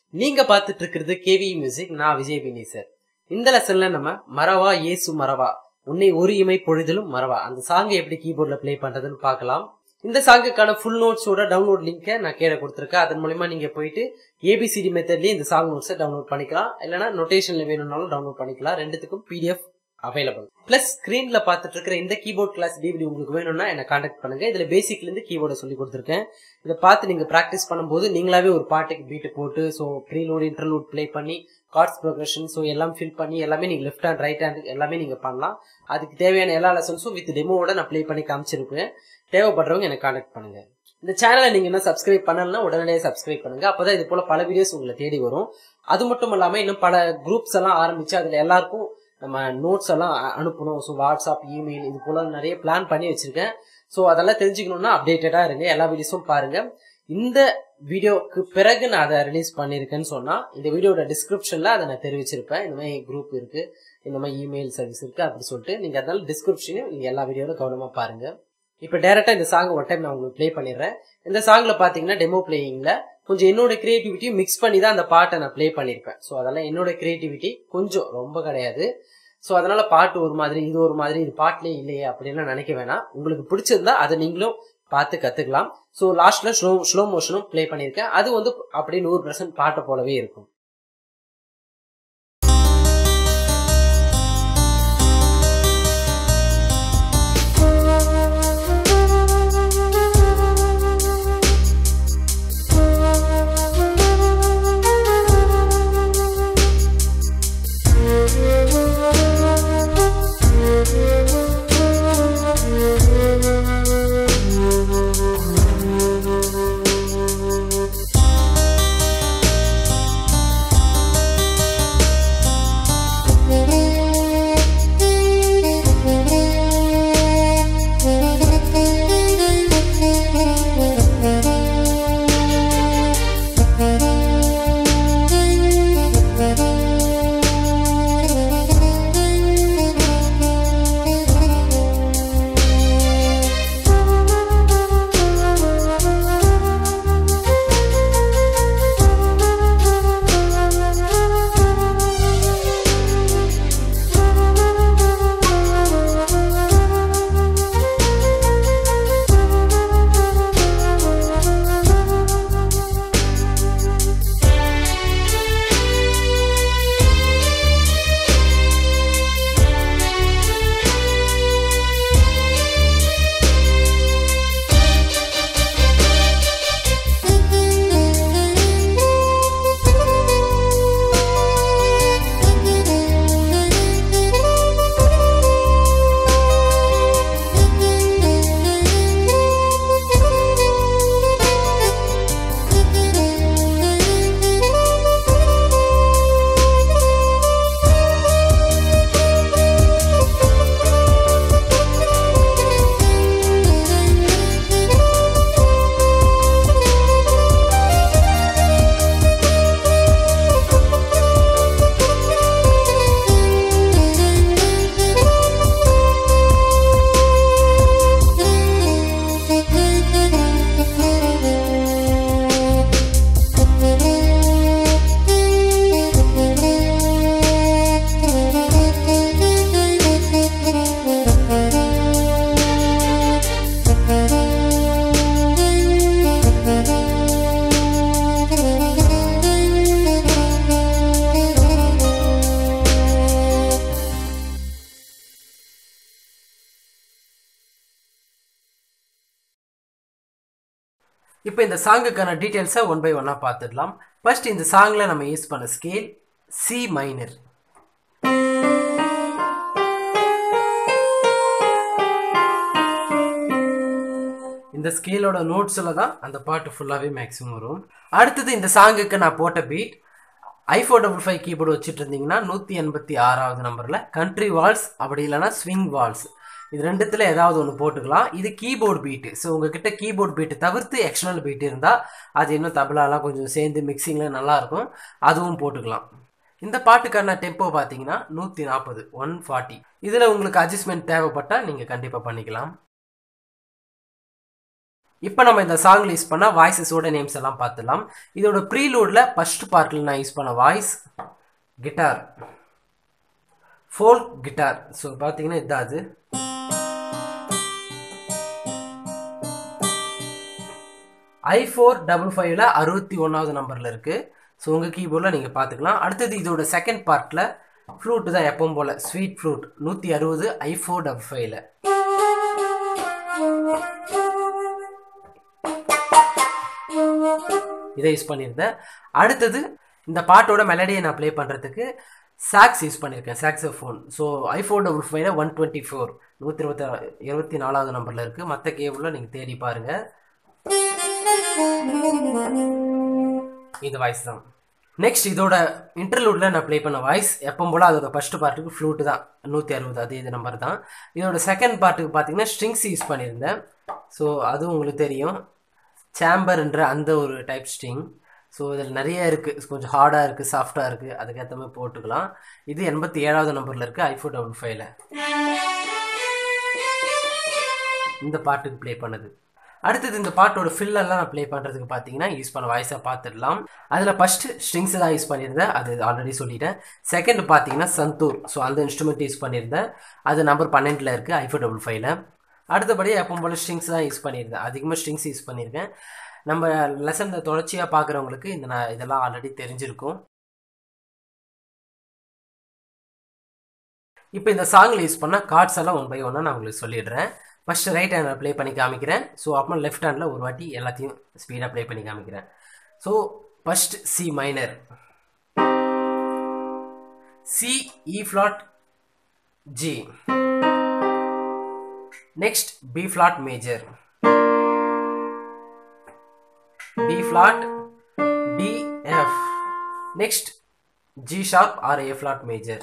நீங்க பார்த்துட்டு இருக்கிறது கேவி மியூசிக் நான் விஜய் பினி சார் இந்த லெசன்ல நம்ம மறவா இயேசு மறவா உன்னை ஒரு இமை பொழுதிலும் மறவா அந்த சாங்கை எப்படி கீபோர்ட்ல ப்ளே பண்றதுன்னு பார்க்கலாம் இந்த சாங்குக்கான ஃபுல் நோட்ஸோட டவுன்லோட் லிங்கை நான் கீழே கொடுத்துருக்கேன் அதன் மூலயமா நீங்க போயிட்டு ஏபிசிடி மெத்தட்லயே இந்த சாங் நோட்ஸை டவுன்லோட் பண்ணிக்கலாம் இல்லைனா நோட்டேஷன்ல வேணும்னாலும் டவுன்லோட் பண்ணிக்கலாம் ரெண்டுத்துக்கும் பிடிஎஃப் அவைலபிள் பிளஸ் ஸ்கிரீன்ல பார்த்துட்டு இருக்கிற இந்த கீபோர்ட் கிளாஸ் டிவிடி உங்களுக்கு வேணும்னா என்ன காண்டாக்ட் பண்ணுங்க இதுல பேசிக்ல இருந்து கீபோர்டை சொல்லி கொடுத்துருக்கேன் இதை பார்த்து நீங்க ப்ராக்டிஸ் பண்ணும்போது நீங்களாவே ஒரு பாட்டுக்கு பீட்டு போட்டு ஸோ ப்ரீலோட் இன்டர்லூட் ப்ளே பண்ணி கார்ட்ஸ் ப்ரோக்ரஷன் ஸோ எல்லாம் ஃபில் பண்ணி எல்லாமே நீங்க லெஃப்ட் ஹேண்ட் ரைட் ஹேண்ட் எல்லாமே நீங்க பண்ணலாம் அதுக்கு தேவையான எல்லா லெசன்ஸும் வித் டெமோவோட நான் ப்ளே பண்ணி காமிச்சிருப்பேன் தேவைப்படுறவங்க எனக்கு காண்டாக்ட் பண்ணுங்க இந்த சேனலை நீங்க என்ன சப்ஸ்கிரைப் பண்ணலன்னா உடனடியே சப்ஸ்கிரைப் பண்ணுங்க அப்பதான் இது போல பல வீடியோஸ் உங்களை தேடி வரும் அது மட்டும் இல்லாம இன்னும் பல குரூப்ஸ் எல்லாம் ஆரம்பிச்சு அதுல எல்லாருக்கும் நம்ம நோட்ஸ் எல்லாம் அ- அனுப்பணும் ஸோ வாட்ஸ்அப் இமெயில் இது போல நிறைய பிளான் பண்ணி வச்சிருக்கேன் ஸோ அதெல்லாம் தெரிஞ்சுக்கணும்னா அப்டேட்டடா இருங்க எல்லா வீடியோஸும் பாருங்க இந்த வீடியோக்கு பிறகு நான் அதை ரிலீஸ் பண்ணியிருக்கேன்னு சொன்னா இந்த வீடியோட டிஸ்கிரிப்ஷன்ல அதை நான் தெரிவிச்சிருப்பேன் இந்த மாதிரி குரூப் இருக்கு இந்த மாதிரி இமெயில் சர்வீஸ் இருக்கு அப்படி சொல்லிட்டு நீங்க அதனால டிஸ்கிரிப்ஷனையும் நீங்க எல்லா வீடியோட கவனமா பாருங்க இப்போ டேரக்டா இந்த சாங் ஒரு டைம் நான் உங்களுக்கு ப்ளே பண்ணிடுறேன் இந்த சாங்ல பாத்தீங்கன்னா டெமோ பிளேயிங்ல கொஞ்சம் என்னோட கிரியேட்டிவிட்டியும் மிக்ஸ் பண்ணி தான் அந்த பாட்டை நான் ப்ளே பண்ணியிருப்பேன் ஸோ அதெல்லாம் என்னோட கிரியேட்டிவிட்டி கொஞ்சம் ரொம்ப கிடையாது ஸோ அதனால பாட்டு ஒரு மாதிரி இது ஒரு மாதிரி இது பாட்டிலே இல்லையே அப்படின்லாம் நினைக்க வேணாம் உங்களுக்கு பிடிச்சிருந்தா அதை நீங்களும் பார்த்து கத்துக்கலாம் ஸோ லாஸ்ட்ல ஸ்லோ ஸ்லோ மோஷனும் ப்ளே பண்ணியிருக்கேன் அது வந்து அப்படியே நூறு பர்சன்ட் பாட்டை போலவே இருக்கும் இப்போ இந்த சாங்குக்கான டீட்டெயில்ஸை ஒன் பை ஒன்னாக பார்த்துடலாம் ஃபர்ஸ்ட் இந்த சாங்கில் நம்ம யூஸ் பண்ண ஸ்கேல் சி மைனர் இந்த ஸ்கேலோட நோட்ஸில் தான் அந்த பாட்டு ஃபுல்லாகவே மேக்ஸிமம் வரும் அடுத்தது இந்த சாங்குக்கு நான் போட்ட beat I four double five keyboard வச்சுட்டு இருந்தீங்கன்னா நூற்றி எண்பத்தி ஆறாவது நம்பரில் கண்ட்ரி வால்ஸ் அப்படி இல்லைன்னா ஸ்விங் வால்ஸ் இது ரெண்டுத்துல ஏதாவது ஒன்று போட்டுக்கலாம் இது கீபோர்டு பீட்டு ஸோ உங்ககிட்ட கீபோர்டு பீட்டு தவிர்த்து எக்ஸ்டர்னல் பீட் இருந்தால் அது இன்னும் தபலாலாம் கொஞ்சம் சேர்ந்து மிக்சிங்கில் நல்லாயிருக்கும் அதுவும் போட்டுக்கலாம் இந்த பாட்டுக்கான டெம்போ பார்த்தீங்கன்னா நூற்றி நாற்பது ஒன் ஃபார்ட்டி இதில் உங்களுக்கு அட்ஜஸ்ட்மெண்ட் தேவைப்பட்டால் நீங்கள் கண்டிப்பாக பண்ணிக்கலாம் இப்போ நம்ம இந்த சாங்கில் யூஸ் பண்ண வாய்ஸஸோட நேம்ஸ் எல்லாம் பார்த்துடலாம் இதோட ப்ரீலூடில் ஃபர்ஸ்ட் பார்ட்டில் நான் யூஸ் பண்ண voice guitar folk guitar so பார்த்தீங்கன்னா இதான் அது ஐ ஃபோர் டபுள் ஃபைவ்ல அறுபத்தி ஒன்றாவது நம்பரில் இருக்குது ஸோ உங்கள் கீபோர்டில் நீங்கள் பார்த்துக்கலாம் அடுத்தது இதோட செகண்ட் பார்ட்டில் ஃப்ளூட் தான் எப்பவும் போல் ஸ்வீட் ஃப்ளூட் நூற்றி அறுபது ஐ ஃபோர் டபுள் ஃபைவ்ல இதை யூஸ் பண்ணியிருந்தேன் அடுத்தது இந்த பாட்டோட மெலடியை நான் ப்ளே பண்ணுறதுக்கு சாக்ஸ் யூஸ் பண்ணியிருக்கேன் saxophone so iPhone double ஃபைவ்ல ஒன் டுவெண்ட்டி ஃபோர் நூற்றி இருபத்தி இருபத்தி நாலாவது நம்பரில் இருக்குது மற்ற கேபிளில் நீங்கள் தேடி பாருங்கள் இது வாய்ஸ் தான் நெக்ஸ்ட் இதோட இன்டர்லூடில் நான் ப்ளே பண்ண வாய்ஸ் எப்போ போல் அதோட ஃபஸ்ட்டு பார்ட்டுக்கு ஃப்ளூட்டு தான் நூற்றி அறுபது அதே இது நம்பர் தான் இதோட செகண்ட் பார்ட்டுக்கு பார்த்தீங்கன்னா ஸ்ட்ரிங்ஸ் யூஸ் பண்ணியிருந்தேன் ஸோ அதுவும் உங்களுக்கு தெரியும் சேம்பர்ன்ற அந்த ஒரு டைப் ஸ்ட்ரிங் ஸோ இதில் நிறைய இருக்குது கொஞ்சம் ஹார்டாக இருக்குது சாஃப்டாக இருக்குது அதுக்கேற்ற மாதிரி போட்டுக்கலாம் இது எண்பத்தி ஏழாவது நம்பரில் இருக்குது ஐஃபோன் டபுள் ஃபைவ்ல இந்த பாட்டுக்கு ப்ளே பண்ணது அடுத்தது இந்த பாட்டோட ஃபில்லெல்லாம் நான் ப்ளே பண்ணுறதுக்கு பார்த்தீங்கன்னா யூஸ் பண்ண வாய்ஸாக பார்த்துடலாம் அதில் ஃபஸ்ட்டு ஸ்ட்ரிங்ஸ் தான் யூஸ் பண்ணியிருந்தேன் அது ஆல்ரெடி சொல்லிட்டேன் செகண்ட் பார்த்தீங்கன்னா சந்தூர் ஸோ அந்த இன்ஸ்ட்ருமெண்ட் யூஸ் பண்ணியிருந்தேன் அது நம்பர் பன்னெண்டில் இருக்குது ஐஃபோ டபுள் ஃபைவ்ல அடுத்தபடி எப்போ போல் ஸ்ட்ரிங்ஸ் தான் யூஸ் பண்ணியிருந்தேன் அதிகமாக ஸ்ட்ரிங்ஸ் யூஸ் பண்ணியிருக்கேன் நம்ம லெசன் தொடர்ச்சியாக பார்க்குறவங்களுக்கு இந்த நான் இதெல்லாம் ஆல்ரெடி தெரிஞ்சிருக்கும் இப்போ இந்த சாங்கில் யூஸ் பண்ண கார்ட்ஸ் எல்லாம் ஒன் பை ஒன்னாக நான் உங்களுக்கு சொல்லிடுறேன் ஃபஸ்ட்டு ரைட் ஹேண்டில் ப்ளே பண்ணி காமிக்கிறேன் ஸோ அப்புறம் லெஃப்ட் ஹேண்டில் ஒரு வாட்டி எல்லாத்தையும் ஸ்பீடாக ப்ளே பண்ணி காமிக்கிறேன் so first C minor C E flat G next B flat major B flat D F next G sharp or A flat major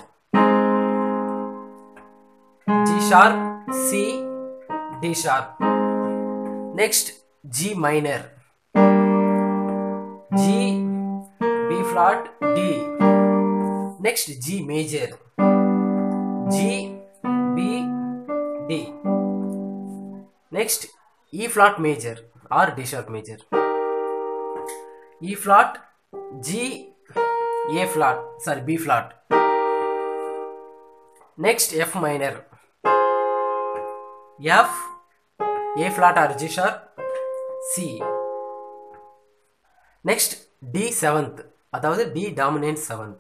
G sharp C D sharp. Next G minor. G B flat D. Next G major. G B D. Next E flat major or D sharp major. E flat G A flat sorry B flat. Next F minor. F A flat or G sharp C next D seventh அதாவது D dominant seventh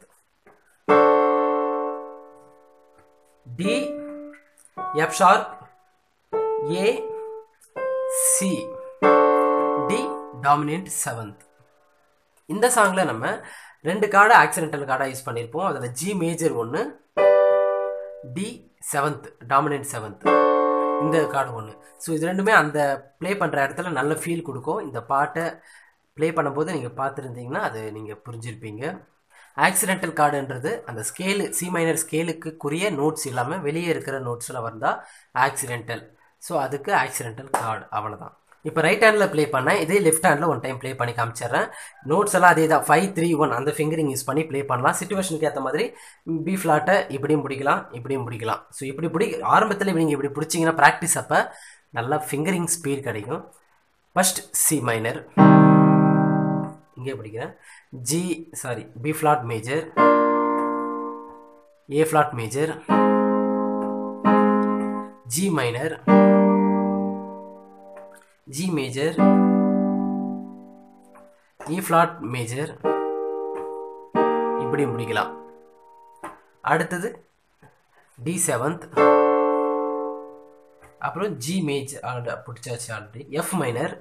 D F sharp A C D dominant seventh இந்த சாங்கில் நம்ம ரெண்டு கார்டை accidental கார்டாக use பண்ணியிருப்போம் அதில் G major ஒன்று D seventh dominant seventh இந்த கார்டு ஒன்று ஸோ இது ரெண்டுமே அந்த ப்ளே பண்ணுற இடத்துல நல்ல ஃபீல் கொடுக்கும் இந்த பாட்டை ப்ளே பண்ணும்போது நீங்கள் பார்த்துருந்தீங்கன்னா அது நீங்கள் புரிஞ்சிருப்பீங்க ஆக்சிடென்டல் கார்டுன்றது அந்த ஸ்கேலு சி மைனர் ஸ்கேலுக்குரிய நோட்ஸ் இல்லாமல் வெளியே இருக்கிற நோட்ஸில் வந்தால் ஆக்சிடென்டல் ஸோ அதுக்கு ஆக்சிடென்டல் கார்டு அவ்வளோதான் இப்போ ரைட் ஹேண்டில் ப்ளே பண்ணேன் இதே லெஃப்ட் ஹேண்டில் ஒன் டைம் ப்ளே பண்ணி காமிச்சிடுறேன் நோட்ஸ் எல்லாம் அதே தான் ஃபைவ் த்ரீ ஒன் அந்த ஃபிங்கரிங் யூஸ் பண்ணி ப்ளே பண்ணலாம் சுச்சுவேஷனுக்கு ஏற்ற மாதிரி பி ஃப்ளாட்டை இப்படியும் பிடிக்கலாம் இப்படியும் பிடிக்கலாம் ஸோ இப்படி பிடி ஆரம்பத்தில் நீங்கள் இப்படி பிடிச்சிங்கன்னா ப்ராக்டிஸ் அப்போ நல்லா ஃபிங்கரிங் ஸ்பீட் கிடைக்கும் ஃபஸ்ட் சி மைனர் இங்கே பிடிக்கிறேன் G sorry B flat major A flat major G minor G major, E flat major இப்படி முடிக்கலாம் அடுத்தது டி செவன்த் அப்புறம் ஜி மேஜர் பிடிச்சாச்சு ஆல்ரெடி எஃப் மைனர்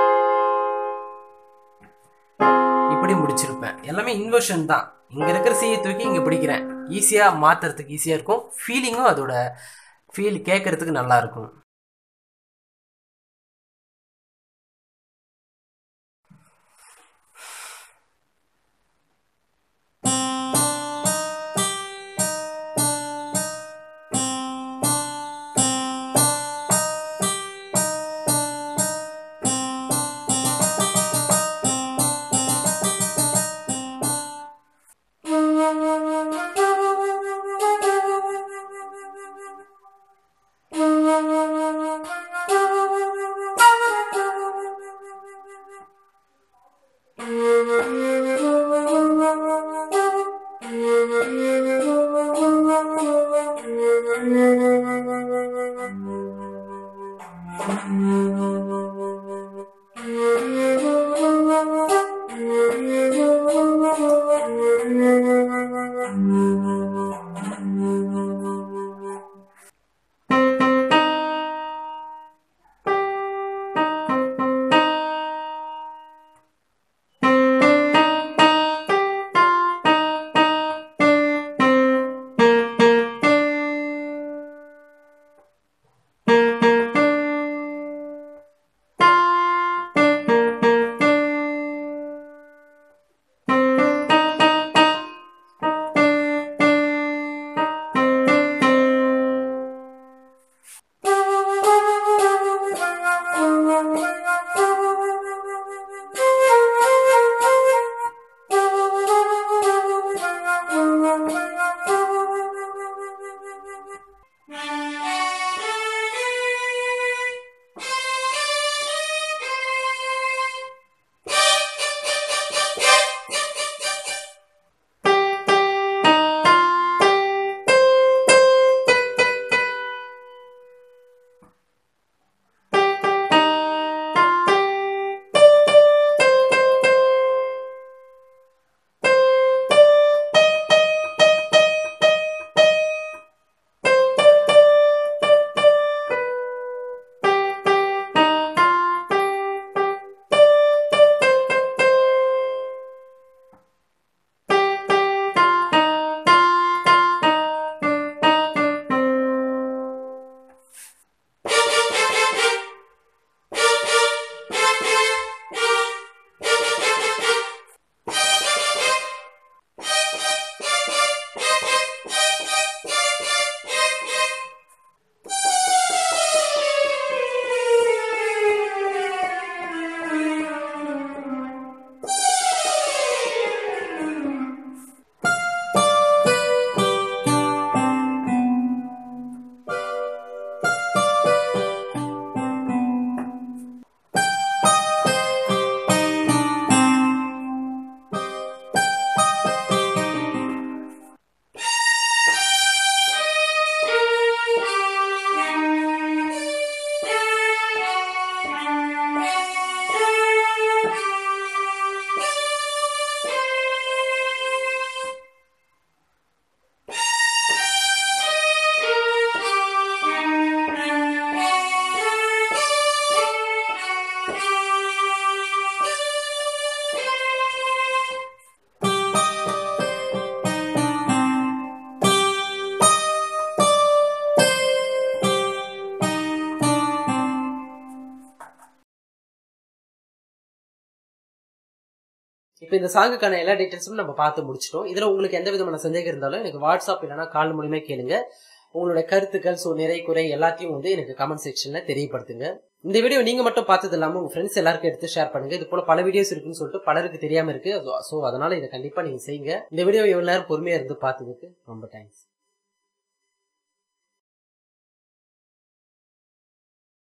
இப்படி முடிச்சிருப்பேன் எல்லாமே இன்வர்ஷன் தான் இங்க இருக்கிற சியை தூக்கி இங்க பிடிக்கிறேன் ஈஸியா மாத்துறதுக்கு ஈஸியா இருக்கும் ஃபீலிங்கும் அதோட ஃபீல் கேட்கறதுக்கு நல்லா இருக்கும் Thank you. இப்போ இந்த சாங்குக்கான எல்லா டீட்டெயில்ஸும் நம்ம பார்த்து முடிச்சிட்டோம் இதுல உங்களுக்கு எந்த விதமான சந்தேகம் இருந்தாலும் எனக்கு வாட்ஸ்அப் இல்லைனா கால் மூலியமா கேளுங்க உங்களோட கருத்துக்கள் ஸோ நிறை குறை எல்லாத்தையும் வந்து எனக்கு கமெண்ட் செக்ஷன்ல தெரியப்படுத்துங்க இந்த வீடியோ நீங்க மட்டும் பார்த்தது இல்லாம உங்க ஃப்ரெண்ட்ஸ் எல்லாருக்கும் எடுத்து ஷேர் பண்ணுங்க இது போல பல வீடியோஸ் இருக்குன்னு சொல்லிட்டு பலருக்கு தெரியாம இருக்கு ஸோ அதனால இதை கண்டிப்பா நீங்க செய்யுங்க இந்த வீடியோ எவ்வளவு நேரம் பொறுமையா இருந்து பார்த்ததுக்கு ரொம்ப தேங்க்ஸ்